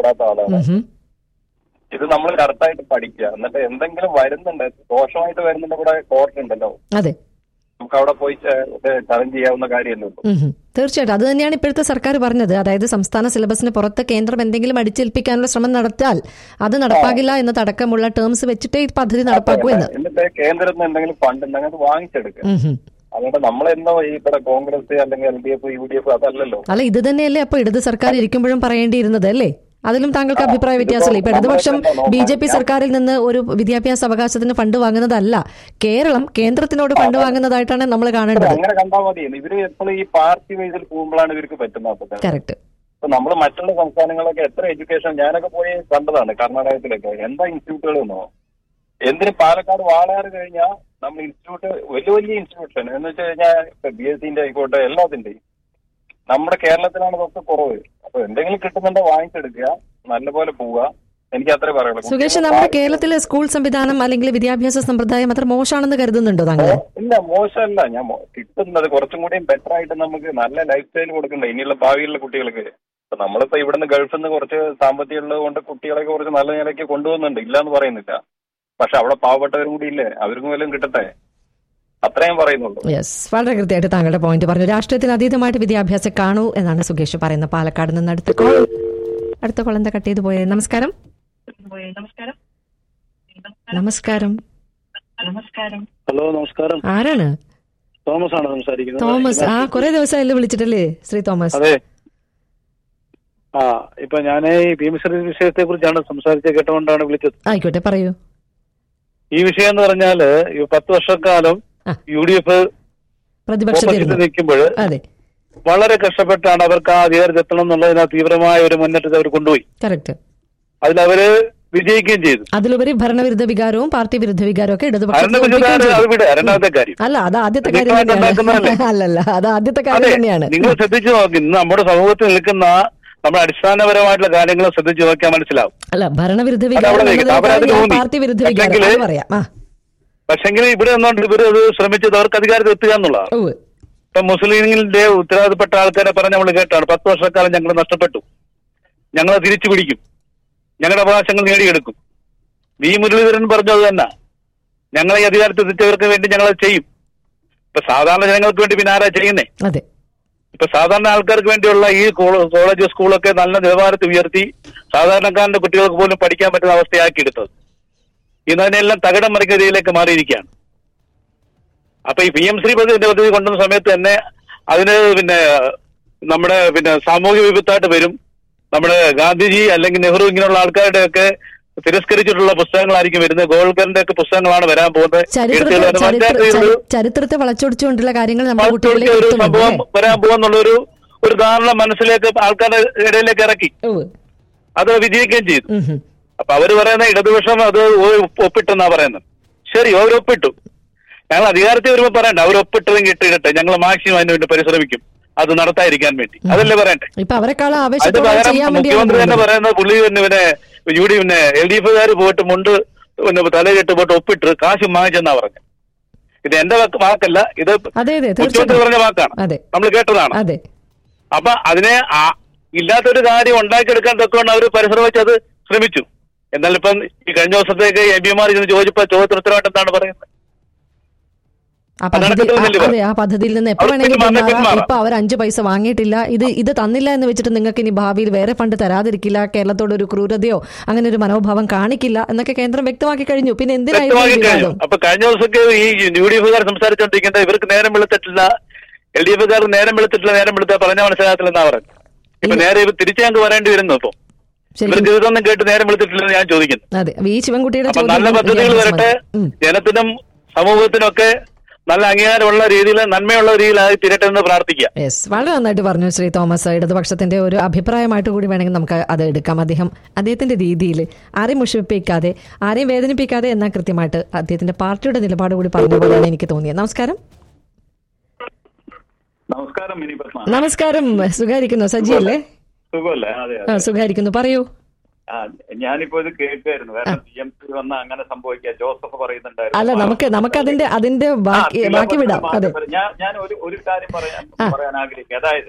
ഇഷ്ടപ്പെടാത്ത ആളാണ് ഉം. ഇത് നമ്മൾ കറക്റ്റായിട്ട് പഠിക്കുക എന്നിട്ട് എന്തെങ്കിലും വരുന്നുണ്ട് ദോഷമായിട്ട് വരുന്നുണ്ട് കൂടെ കോർട്ട് ഉണ്ടല്ലോ അതെ നമുക്ക് അവിടെ പോയി ചലഞ്ച് ചെയ്യാവുന്ന കാര്യമല്ലേ ഉള്ളൂ ഉം ഉം. തീർച്ചയായിട്ടും അത് തന്നെയാണ് ഇപ്പോഴത്തെ സർക്കാർ പറഞ്ഞത് അതായത് സംസ്ഥാന സിലബസിന് പുറത്ത് കേന്ദ്രം എന്തെങ്കിലും അടിച്ചേൽപ്പിക്കാനുള്ള ശ്രമം നടത്തിയാൽ അത് നടപ്പാകില്ല എന്നതടക്കമുള്ള ടേംസ് വെച്ചിട്ടേ ഈ പദ്ധതി നടപ്പാക്കൂ എന്ന് എന്നിട്ട് കേന്ദ്രത്തിൽ നിന്ന് എന്തെങ്കിലും ഫണ്ട് ഉണ്ടെങ്കിൽ അത് വാങ്ങിച്ചെടുക്കുക ഉം ഉം. അതുകൊണ്ട് നമ്മളെന്നോ ഈ ഇവിടെ കോൺഗ്രസ് അല്ലെങ്കിൽ L D F U D F അതല്ലല്ലോ അല്ല ഇത് തന്നെയല്ലേ അപ്പൊ ഇടത് സർക്കാർ ഇരിക്കുമ്പോഴും പറയേണ്ടിയിരുന്നത് അല്ലേ അതിലും താങ്കൾക്ക് അഭിപ്രായ വ്യത്യാസമില്ല ഇപ്പൊ ഇടതുപക്ഷം ബി ജെ പി സർക്കാരിൽ നിന്ന് ഒരു വിദ്യാഭ്യാസ അവകാശത്തിന് ഫണ്ട് വാങ്ങുന്നതല്ല കേരളം കേന്ദ്രത്തിനോട് ഫണ്ട് വാങ്ങുന്നതായിട്ടാണ് നമ്മൾ കാണേണ്ടത് അങ്ങനെ കണ്ടാൽ മതി ഇവര് എപ്പോഴും ഈ പാർട്ടി വൈസിൽ പോകുമ്പോഴാണ് ഇവർക്ക് പറ്റുന്നത് കറക്റ്റ് ഇപ്പൊ നമ്മൾ മറ്റുള്ള സംസ്ഥാനങ്ങളൊക്കെ എത്ര എഡ്യൂക്കേഷൻ ഞാനൊക്കെ പോയി കണ്ടതാണ് കർണാടകത്തിലൊക്കെ എന്താ ഇൻസ്റ്റിറ്റ്യൂട്ടുകൾ എന്നോ എന്തിന് പാലക്കാട് വാളയാറ് കഴിഞ്ഞാൽ നമ്മൾ ഇൻസ്റ്റിറ്റ്യൂട്ട് വലിയ വലിയ ഇൻസ്റ്റിറ്റ്യൂഷൻ എന്ന് വെച്ച് കഴിഞ്ഞാൽ ഇപ്പൊ ബി എസ് സിന്റെ ആയിക്കോട്ടെ എല്ലാത്തിന്റെയും നമ്മുടെ കേരളത്തിലാണ് ഇതൊക്കെ കുറവ് അപ്പൊ എന്തെങ്കിലും കിട്ടുന്നുണ്ടോ വാങ്ങിച്ചെടുക്കുക നല്ലപോലെ പോവുക എനിക്ക് അത്രേ പറയുള്ളൂ സുകേഷ് നമ്മുടെ കേരളത്തിലെ സ്കൂൾ സംവിധാനം അല്ലെങ്കിൽ വിദ്യാഭ്യാസ സമ്പ്രദായം അത്ര മോശമാണെന്ന് കരുതുന്നുണ്ടോ താങ്കൾ ഇല്ല മോശമല്ല ഞാൻ മോ- കിട്ടുന്നത് കുറച്ചും കൂടിയും ബെറ്റർ ആയിട്ട് നമുക്ക് നല്ല ലൈഫ് സ്റ്റൈൽ കൊടുക്കണ്ടേ ഇനിയുള്ള ഭാവിയിലുള്ള കുട്ടികൾക്ക് ഇപ്പൊ നമ്മളിപ്പോ ഇവിടുന്ന് ഗൾഫിൽ നിന്ന് കുറച്ച് സാമ്പത്തികം ഉള്ളത് കൊണ്ട് കുട്ടികളെയൊക്കെ കുറച്ച് നല്ല നിലയ്ക്ക് കൊണ്ടുപോകുന്നുണ്ട് ഇല്ല എന്ന് പറയുന്നില്ല പക്ഷെ അവിടെ പാവപ്പെട്ടവരും കൂടി ഇല്ലേ അവർക്കും വല്ലതും കിട്ടട്ടെ അത്രയും പറയുന്നുള്ളൂ യെസ് വളരെ കൃത്യമായിട്ട് താങ്കളുടെ പോയിന്റ് പറഞ്ഞു രാഷ്ട്രീയത്തിന് അതീതമായിട്ട് വിദ്യാഭ്യാസം കാണൂ എന്നാണ് സുകേഷ് പറയുന്നത് പാലക്കാട് നിന്ന് അടുത്ത കോൾ അടുത്ത കോൾ എന്താ കട്ട് ചെയ്ത് പോയത് നമസ്കാരം നമസ്കാരം നമസ്കാരം നമസ്കാരം ഹലോ നമസ്കാരം ആരാണ് തോമസ് ആണ് സംസാരിക്കുന്നത് തോമസ് ആ കുറെ ദിവസമായല്ലോ വിളിച്ചിട്ടല്ലേ ശ്രീ തോമസ് അതെ ആ ഇപ്പൊ ഞാൻ ഈ ഭീമശ്രീ വിഷയത്തെ കുറിച്ചാണ് സംസാരിച്ച കേട്ടുകൊണ്ടാണ് വിളിച്ചത് ആയിക്കോട്ടെ പറയൂ ഈ വിഷയം എന്ന് പറഞ്ഞാല് ഈ പത്ത് വർഷക്കാലം ആ. യു ഡി എഫ് പ്രതിപക്ഷത്തിരുന്നു നിൽക്കുമ്പോൾ അതെ വളരെ കഷ്ടപ്പെട്ടാണ് അവർക്ക് ആ അധികാരത്തിൽ എത്തണം എന്നുള്ളതിന് തീവ്രമായ ഒരു മുന്നേറ്റത്തെ അവർ കൊണ്ടുപോയി കറക്റ്റ് അതിലവര് വിജയിക്കുകയും ചെയ്തു അതിലുപരി ഭരണവിരുദ്ധ വികാരവും പാർട്ടി വിരുദ്ധ വികാരവും ഒക്കെ ഇടതുപക്ഷത്തിൽ ഭരണവിരുദ്ധ ഒപ്പിക്കുകയും അത് ചെയ്തു. വിട് രണ്ടാമത്തെ കാര്യം അല്ല അത് ആദ്യത്തെ ഇത് കാര്യം ഇപ്പൊ ഉണ്ടാക്കുന്നതല്ലേ? തന്നെയാണ് അല്ലല്ല അത് ആദ്യത്തെ അതെ കാര്യം തന്നെയാണ് നിങ്ങൾ ശ്രദ്ധിച്ചു നോക്കി ഇന്ന് നമ്മുടെ സമൂഹത്തിൽ നിൽക്കുന്ന നമ്മുടെ അടിസ്ഥാനപരമായിട്ടുള്ള കാര്യങ്ങൾ ശ്രദ്ധിച്ചു നോക്കിയാൽ മനസ്സിലാവും അല്ല ഭരണവിരുദ്ധ അത് വികാരം അവിടെ നിൽക്കട്ടെ. എന്നതിനേക്കാൾ അവരതിൽ ഞാൻ ഊന്നി. പാർട്ടി വിരുദ്ധ വികാരം പക്ഷെങ്കില് അത് പറയാം ആ പക്ഷെങ്കിൽ ഇവിടെ നിന്നുകൊണ്ട് ഇവർ അത് ശ്രമിച്ചത് അവർക്ക് അധികാരത്തിൽ എത്തുക എന്നുള്ളതാണ് ഉവ്വ്. ഇപ്പൊ മുസ്ലിമിന്റെ ഉത്തരവാദപ്പെട്ട ആൾക്കാരെ പറഞ്ഞ് നമ്മൾ കേട്ടാണ് പത്ത് വർഷക്കാലം ഞങ്ങൾ നഷ്ടപ്പെട്ടു ഞങ്ങളെ തിരിച്ചു പിടിക്കും ഞങ്ങളുടെ അവകാശങ്ങൾ നേടിയെടുക്കും വി മുരളീധരൻ പറഞ്ഞത് തന്നെ ഞങ്ങളെ ഈ അധികാരത്തിൽ എത്തിച്ചവർക്ക് വേണ്ടി ഞങ്ങൾ ചെയ്യും ഇപ്പൊ സാധാരണ ജനങ്ങൾക്ക് വേണ്ടി പിന്നെ ആരാ ചെയ്യുന്നേ അതെ ഇപ്പൊ സാധാരണ ആൾക്കാർക്ക് വേണ്ടിയുള്ള ഈ കോള- കോളേജ് സ്കൂളൊക്കെ നല്ല നിലവാരത്തിൽ ഉയർത്തി സാധാരണക്കാരന്റെ കുട്ടികൾക്ക് പോലും പഠിക്കാൻ പറ്റുന്ന അവസ്ഥയാക്കി എടുത്തത് ഇന്ന് അതിനെല്ലാം തകിടം മറിക്കുന്ന രീതിയിലേക്ക് മാറിയിരിക്കുകയാണ് അപ്പൊ ഈ പി എം ശ്രീ പദ്ധതി പദ്ധതി കൊണ്ടുവന്ന സമയത്ത് തന്നെ അതിന് പിന്നെ നമ്മുടെ പിന്നെ സാമൂഹ്യ വിപത്തായിട്ട് വരും നമ്മുടെ ഗാന്ധിജി അല്ലെങ്കിൽ നെഹ്റു ഇങ്ങനെയുള്ള ആൾക്കാരുടെ ഒക്കെ തിരസ്കരിച്ചിട്ടുള്ള പുസ്തകങ്ങളായിരിക്കും വരുന്നത് ഗോൾക്കറിന്റെ ഒക്കെ പുസ്തകങ്ങളാണ് വരാൻ പോകുന്നത് ചരിത്രത്തെ എഴുത്തുകാരുടെ ചരിത്ര- മറ്റേ ഒരു ചരി- ചരിത്രത്തെ വളച്ചൊടിച്ചുകൊണ്ടുള്ള കാര്യങ്ങൾ നമ്മുടെ ആൾക്കാർക്ക് കുട്ടികളിലേക്ക് ഒരു എത്തുന്നുണ്ട് സംഭവം അല്ലേ? വരാൻ പോവാന്നുള്ള ഒരു ഒരു ധാരണ മനസ്സിലേക്ക് ആൾക്കാരുടെ ഇടയിലേക്ക് ഇറക്കി ഉവ്വ്. അത് വിജയിക്കുകയും ചെയ്തു ഉം ഹും. അപ്പൊ അവര് പറയുന്ന ഇടതുപക്ഷം അത് ഒ- ഒപ്പിട്ടെന്നാ പറയുന്നത് ശരി അവർ ഒപ്പിട്ടു ഞങ്ങൾ അധികാരത്തിൽ വരുമ്പോ പറയണ്ട അവർ ഒപ്പിട്ടതെങ്കിൽ ഇട്ടിടട്ടെ ഞങ്ങൾ മാക്സിമം അതിന് വേണ്ടി പരിശ്രമിക്കും അത് നടത്താതിരിക്കാൻ വേണ്ടി അതല്ലേ പറയണ്ടേ ഇപ്പൊ അവരെക്കാളും അതിന് ആവശ്യത്തോടെ പകരം ചെയ്യാൻ മുഖ്യമന്ത്രി തന്നെ വേണ്ടിയാണ് പറയുന്നത് പുള്ളി പിന്നെ പിന്നെ യു ഡി പിന്നെ എൽ ഡി എഫുകാർ പോയിട്ട് മുണ്ട് പിന്നെ തലകെട്ട് പോയിട്ട് ഒപ്പിട്ട് കാശ് വാങ്ങിച്ചെന്നാ പറഞ്ഞത് ഇത് എന്റെ വാക്ക് വാക്കല്ല ഇത് അതെ അതെ മുഖ്യമന്ത്രി തീർച്ചയായിട്ടും പറഞ്ഞ വാക്കാണ് അതെ നമ്മൾ കേട്ടതാണ് അതെ അപ്പൊ അതിനെ ആ- ഇല്ലാത്തൊരു കാര്യം ഉണ്ടാക്കിയെടുക്കാൻ തൊക്കെയാണ് അവർ പരിശ്രമിച്ച് അത് ശ്രമിച്ചു എന്നാൽ ഇപ്പം ഈ കഴിഞ്ഞ ദിവസത്തേക്ക് എം പിമാർ ഇതിന് ചോദിച്ചപ്പോ ചോദ്യത്തിന് ഉത്തരവായിട്ട് എന്താണ് പറയുന്നത് ആ അതാണ് പദ്ധതി കിട്ടുന്നില്ല ആ- അതെ ആ പദ്ധതിയിൽ നിന്ന് എപ്പോ അവർ വേണമെങ്കിലും പിന്മാറാം, പിന്മാറാം പിന്മാറാം. ഇപ്പൊ അവർ അഞ്ചു പൈസ വാങ്ങിയിട്ടില്ല ഇത് ഇത് തന്നില്ല എന്ന് വെച്ചിട്ട് നിങ്ങൾക്ക് ഇനി ഭാവിയിൽ വേറെ ഫണ്ട് തരാതിരിക്കില്ല കേരളത്തോട് ഒരു ക്രൂരതയോ അങ്ങനെ ഒരു മനോഭാവം കാണിക്കില്ല എന്നൊക്കെ കേന്ദ്രം വ്യക്തമാക്കി കഴിഞ്ഞു പിന്നെ എന്തിനായിരുന്നു ഈ വ്യക്തമാക്കി കഴിഞ്ഞു വിവാദം അപ്പൊ കഴിഞ്ഞ ദിവസമൊക്കെ ഈ യു ഡി എഫുകാർ സംസാരിച്ചോണ്ടിരിക്കുന്നത് ഇവർക്ക് നേരം വെളുത്തിട്ടില്ല എൽ ഡി എഫുകാർക്ക് നേരം വെളുത്തിട്ടില്ല നേരം വെളുത്ത പറഞ്ഞ മനസ്സിലാകത്തില്ലെന്നാ പറയുന്നത് ഇപ്പൊ നേരെ ഇവർ തിരിച്ചു ഞങ്ങൾക്ക് വരേണ്ടി വരുന്നു ഇപ്പൊ ശരിക്കും ഇവർക്ക് ഇതൊന്നും കേട്ട് നേരം വെളുത്തിട്ടില്ലെന്ന് ഞാൻ ചോദിക്കുന്നു അതെ വി ശിവൻകുട്ടിയുടെ അപ്പൊ ചോദ്യം നല്ല പദ്ധതികൾ വിദ്യാഭ്യാസ വരട്ടെ മന്ത്രി. ഉം. ജനത്തിനും സമൂഹത്തിനൊക്കെ നല്ല അംഗീകാരമുള്ള രീതിയിൽ നന്മയുള്ള രീതിയിലായി തീരട്ടെ എന്ന് പ്രാർത്ഥിക്കുക യെസ് വളരെ നന്നായിട്ട് പറഞ്ഞു ശ്രീ തോമസ് ഇടതുപക്ഷത്തിന്റെ ഒരു അഭിപ്രായമായിട്ട് കൂടി വേണമെങ്കിൽ നമുക്ക് അത് എടുക്കാം അദ്ദേഹം അദ്ദേഹത്തിന്റെ രീതിയിൽ ആരെയും മുഷിപ്പിക്കാതെ ആരെയും വേദനിപ്പിക്കാതെ എന്നാൽ കൃത്യമായിട്ട് അദ്ദേഹത്തിന്റെ പാർട്ടിയുടെ നിലപാട് കൂടി പറഞ്ഞ പോലെയാണ് എനിക്ക് തോന്നിയത് നമസ്കാരം നമസ്കാരം മിനി പത്മ നമസ്കാരം സുഖായിരിക്കുന്നു സജി അല്ലേ സുഖമല്ലേ അതെ ആ, സുഖായിരിക്കുന്നു പറയൂ ആ ഞാനിപ്പോ ഇത് കേൾക്കായിരുന്നു കാരണം പി എം സി വന്ന അങ്ങനെ സംഭവിക്കുക ജോസഫ് പറയുന്നുണ്ടായിരുന്നു അല്ല നമുക്ക് നമുക്ക് അതിന്റെ അതിന്റെ ആ, ബാക്കി syllabus ബാക്കി വിടാം മാറ്റം അതെ വരും. ഞാൻ ഞാൻ ഒരു ഒരു കാര്യം പറയാൻ ആ. പറയാൻ ആഗ്രഹിക്കുക അതായത്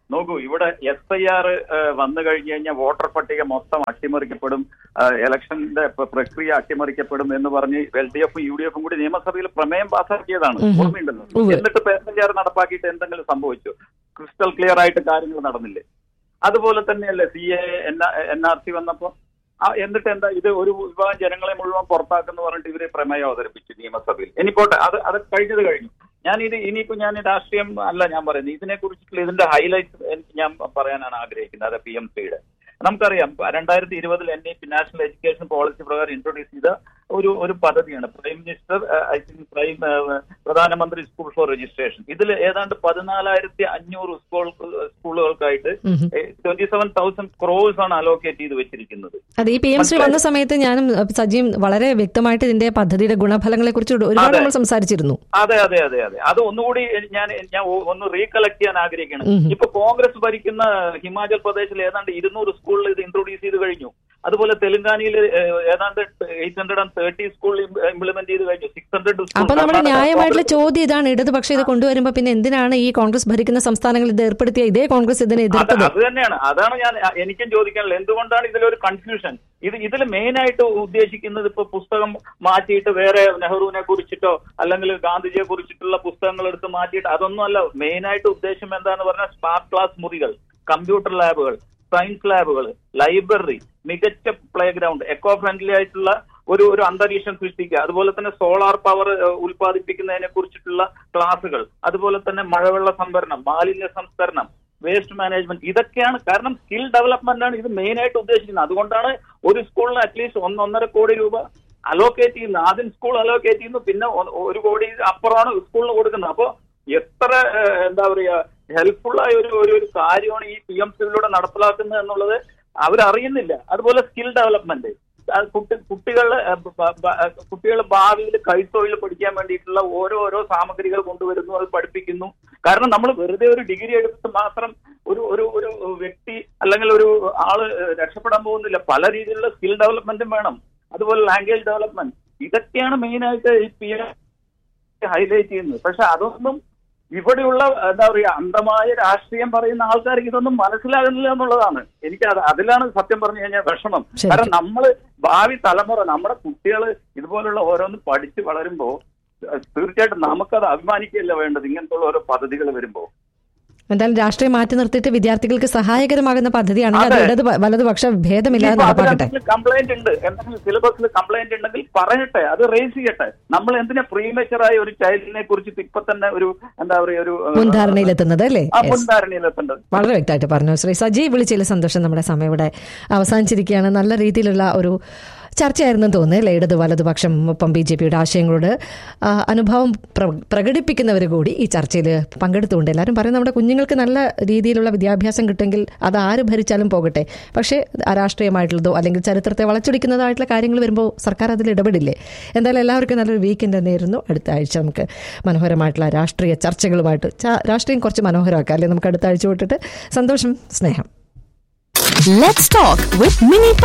നോക്കൂ ഇവിടെ എസ് ഐ ആർ വന്നു കഴിഞ്ഞു കഴിഞ്ഞാൽ വോട്ടർ പട്ടിക മൊത്തം അട്ടിമറിക്കപ്പെടും ആ, ഇലക്ഷന്റെ പ്ര- പ്രക്രിയ അട്ടിമറിക്കപ്പെടും എന്ന് പറഞ്ഞ് എൽ ഡി എഫും യു ഡി എഫും കൂടി നിയമസഭയിൽ പ്രമേയം പാസ്സാക്കിയതാണ് ഉം. ഓർമ്മയുണ്ടല്ലോ ഉവ്വ്. എന്നിട്ട് എസ് ഐ ആർ നടപ്പാക്കിയിട്ട് എന്തെങ്കിലും സംഭവിച്ചു ക്രിസ്റ്റൽ ക്ലിയർ ആയിട്ട് കാര്യങ്ങൾ നടന്നില്ലേ അതുപോലെ തന്നെയല്ലേ C A N R C വന്നപ്പോ ആ എന്നിട്ട് എന്താ ഇത് ഒരു വിഭാഗം ജനങ്ങളെ മുഴുവൻ പുറത്താക്കുന്നു പറഞ്ഞിട്ട് ഇവര് പ്രമേയം അവതരിപ്പിച്ചു നിയമസഭയിൽ ഇനിപ്പോട്ടെ അത് അത് കഴിഞ്ഞത് കഴിഞ്ഞു ഞാൻ ഇത് ഇനിയിപ്പോ ഞാൻ രാഷ്ട്രീയം അല്ല ഞാൻ പറയുന്നത് ഇതിനെ കുറിച്ചിട്ടുള്ള ഇതിന്റെ ഹൈലൈറ്റ് എനിക്ക് ഞാൻ പറയാനാണ് ആഗ്രഹിക്കുന്നത് അത് പി എം സിയുടെ നമുക്കറിയാം രണ്ടായിരത്തി ഇരുപതിൽ N E P national education policy പ്രകാരം ഇൻട്രൊഡ്യൂസ് ചെയ്ത ഒരു ഒരു പദ്ധതിയാണ് prime minister I think prime uh, പ്രധാനമന്ത്രി സ്കൂൾ ഫോർ രജിസ്ട്രേഷൻ ഇതിൽ ഏതാണ്ട് പതിനാലായിരത്തി അഞ്ഞൂറ് സ്കൂൾ സ്കൂളുകൾക്കായിട്ട് ഉം. ട്വന്റി സെവൻ തൗസൻഡ് ക്രോസ് ആണ് അലോക്കേറ്റ് ചെയ്ത് വെച്ചിരിക്കുന്നത് അതെ ഈ പി എം ശ്രീ വന്ന സമയത്ത് ഞാനും അഹ്, സജിയും വളരെ വ്യക്തമായിട്ട് ഇതിന്റെ പദ്ധതിയുടെ ഗുണഫലങ്ങളെ കുറിച്ച് ഒരുപാട് അതെ. നമ്മൾ സംസാരിച്ചിരുന്നു അതെ അതെ അതെ അതെ അത് ഒന്നുകൂടി ഞാൻ ഞാൻ ഒ- ഒന്ന് റീകളക്ട് ചെയ്യാൻ ആഗ്രഹിക്കണം ഉം. ഇപ്പൊ കോൺഗ്രസ് ഭരിക്കുന്ന ഹിമാചൽ പ്രദേശിൽ ഏതാണ്ട് ഇരുന്നൂറ് സ്കൂളിൽ ഇത് ഇൻട്രൊഡ്യൂസ് ചെയ്ത് കഴിഞ്ഞു അതുപോലെ തെലങ്കാനയിൽ ഏഹ്, ഏതാണ്ട് എയ്റ്റ് ഹൺഡ്രഡ് ആൻഡ് തേർട്ടി സ്കൂളിൽ ഇംപ്ലിമെന്റ് ചെയ്ത് കഴിഞ്ഞു സിക്സ് ഹൺഡ്രഡ് അപ്പൊ നമ്മുടെ ന്യായമായിട്ടുള്ള ചോദ്യം ഇതാണ് ഇടതുപക്ഷം ഇത് കൊണ്ടുവരുമ്പോ പിന്നെ എന്തിനാണ് ഈ കോൺഗ്രസ് ഭരിക്കുന്ന സംസ്ഥാനങ്ങൾ ഇത് ഏർപ്പെടുത്തിയ ഇതേ കോൺഗ്രസ് ഇതിനെ അത് എതിർത്തത് അത് തന്നെയാണ് അതാണ് ഞാൻ എനിക്കും ചോദിക്കാനുള്ളത് എന്തുകൊണ്ടാണ് ഇതിലൊരു കൺഫ്യൂഷൻ ഇത് ഇതിൽ മെയിൻ ആയിട്ട് ഉദ്ദേശിക്കുന്നത് ഇപ്പൊ പുസ്തകം മാറ്റിയിട്ട് വേറെ നെഹ്റുവിനെ കുറിച്ചിട്ടോ അല്ലെങ്കിൽ ഗാന്ധിജിയെ കുറിച്ചിട്ടുള്ള പുസ്തകങ്ങൾ എടുത്ത് മാറ്റിയിട്ട് അതൊന്നും അല്ല മെയിൻ ആയിട്ട് ഉദ്ദേശം എന്താന്ന് പറഞ്ഞാൽ സ്മാർട്ട് ക്ലാസ് മുറികൾ കമ്പ്യൂട്ടർ ലാബുകൾ സയൻസ് ലാബുകൾ ലൈബ്രറി മികച്ച പ്ലേ ഗ്രൗണ്ട് എക്കോ ഫ്രണ്ട്ലി ആയിട്ടുള്ള ഒരു ഒരു അന്തരീക്ഷം സൃഷ്ടിക്കുക അതുപോലെ തന്നെ സോളാർ പവർ ഉൽപ്പാദിപ്പിക്കുന്നതിനെ കുറിച്ചിട്ടുള്ള ക്ലാസുകൾ അതുപോലെ തന്നെ മഴവെള്ള സംഭരണം മാലിന്യ സംസ്കരണം വേസ്റ്റ് മാനേജ്മെന്റ് ഇതൊക്കെയാണ് കാരണം സ്കിൽ ഡെവലപ്മെന്റ് ആണ് ഇത് മെയിൻ ആയിട്ട് ഉദ്ദേശിക്കുന്നത് അതുകൊണ്ടാണ് ഒരു സ്കൂളിന് അറ്റ്ലീസ്റ്റ് ഒന്നൊന്നര കോടി രൂപ അലോക്കേറ്റ് ചെയ്യുന്നത് ആദ്യം സ്കൂൾ അലോക്കേറ്റ് ചെയ്യുന്നു പിന്നെ ഒ- ഒരു കോടി അപ്പുറമാണ് സ്കൂളിന് കൊടുക്കുന്നത് അപ്പോ എത്ര ഏഹ്, എന്താ പറയാ ഹെൽപ്ഫുൾ ആയ ഒരു ഒരു ഒരു കാര്യമാണ് ഈ പി എം സിയിലൂടെ നടപ്പിലാക്കുന്നത് എന്നുള്ളത് അവരറിയുന്നില്ല അതുപോലെ സ്കിൽ ഡെവലപ്മെന്റ് അത് കുട്ടി കുട്ടികളെ കുട്ടികൾ ഭാവിയിൽ കൈത്തൊഴിൽ പഠിക്കാൻ വേണ്ടിയിട്ടുള്ള ഓരോ ഓരോ സാമഗ്രികൾ കൊണ്ടുവരുന്നു അത് പഠിപ്പിക്കുന്നു കാരണം നമ്മൾ വെറുതെ ഒരു ഡിഗ്രി എടുത്തിട്ട് മാത്രം ഒരു ഒരു ഒരു വ്യക്തി അല്ലെങ്കിൽ ഒരു ആള് രക്ഷപ്പെടാൻ പോകുന്നില്ല പല രീതിയിലുള്ള സ്കിൽ ഡെവലപ്മെന്റും വേണം അതുപോലെ ലാംഗ്വേജ് ഡെവലപ്മെന്റ് ഇതൊക്കെയാണ് മെയിൻ ആയിട്ട് ഈ പി ഹൈലൈറ്റ് ചെയ്യുന്നത് പക്ഷെ അതൊന്നും ഇവിടെയുള്ള എന്താ പറയുക അന്ധമായ രാഷ്ട്രീയം പറയുന്ന ആൾക്കാർക്ക് ഇതൊന്നും മനസ്സിലാകുന്നില്ല എന്നുള്ളതാണ് എനിക്ക് അത് അതിലാണ് സത്യം പറഞ്ഞു കഴിഞ്ഞാൽ വിഷമം ശരി. കാരണം നമ്മള് ഭാവി തലമുറ നമ്മുടെ കുട്ടികൾ ഇതുപോലുള്ള ഓരോന്ന് പഠിച്ച് വളരുമ്പോ ഏഹ്, തീർച്ചയായിട്ടും നമുക്കത് അഭിമാനിക്കുകയല്ല വേണ്ടത് ഇങ്ങനത്തുള്ള ഓരോ പദ്ധതികൾ വരുമ്പോ എന്തായാലും രാഷ്ട്രീയം മാറ്റി നിർത്തിയിട്ട് വിദ്യാർത്ഥികൾക്ക് സഹായകരമാകുന്ന പദ്ധതിയാണെങ്കിൽ അത് അതെ. ഇടത് പ- വലതുപക്ഷ ഭേദമില്ലാതെ നടപ്പാക്കട്ടെ കംപ്ലൈന്റ് ഉണ്ട് എന്തെങ്കിലും സിലബസിൽ കംപ്ലൈന്റ് ഉണ്ടെങ്കിൽ പറയട്ടെ അത് റേസ് ചെയ്യട്ടെ നമ്മൾ എന്തിനാ പ്രീമേച്ചറായ ഒരു ചൈൽഡിനെ കുറിച്ച് ഇപ്പൊ തന്നെ ഒരു എന്താ പറയുക ഒരു ഏഹ്, മുൻധാരണയിലെത്തുന്നത് അല്ലേ ആ Yes. മുൻധാരണയിലെത്തേണ്ടത് വളരെ വ്യക്തമായിട്ട് പറഞ്ഞു ശ്രീ സജീവ് വിളിച്ചതിൽ സന്തോഷം നമ്മുടെ സമയം ഇവിടെ അവസാനിച്ചിരിക്കുകയാണ് നല്ല രീതിയിലുള്ള ഒരു ചർച്ചയായിരുന്നു തോന്നുന്നു അല്ലേ ഇടത് വലതുപക്ഷം ഒപ്പം ബി ജെ പിയുടെ ആശയങ്ങളോട് ആ, അനുഭവം പ്ര- പ്രകടിപ്പിക്കുന്നവർ കൂടി ഈ ചർച്ചയിൽ പങ്കെടുത്തുകൊണ്ട് എല്ലാവരും പറയും നമ്മുടെ കുഞ്ഞുങ്ങൾക്ക് നല്ല രീതിയിലുള്ള വിദ്യാഭ്യാസം കിട്ടുമെങ്കിൽ അത് ആര് ഭരിച്ചാലും പോകട്ടെ പക്ഷേ അരാഷ്ട്രീയമായിട്ടുള്ളതോ അല്ലെങ്കിൽ ചരിത്രത്തെ വളച്ചൊടിക്കുന്നതായിട്ടുള്ള കാര്യങ്ങൾ വരുമ്പോൾ സർക്കാർ അതിൽ ഇടപെടില്ലേ എന്തായാലും എല്ലാവർക്കും നല്ലൊരു വീക്കെൻഡ് നേരുന്നു അടുത്ത ആഴ്ച നമുക്ക് മനോഹരമായിട്ടുള്ള രാഷ്ട്രീയ ചർച്ചകളുമായിട്ട് ച- രാഷ്ട്രീയം കുറച്ച് മനോഹരമാക്കാം അല്ലേ നമുക്ക് അടുത്ത ആഴ്ച വിട്ടിട്ട് സന്തോഷം സ്നേഹം Let's talk with Mini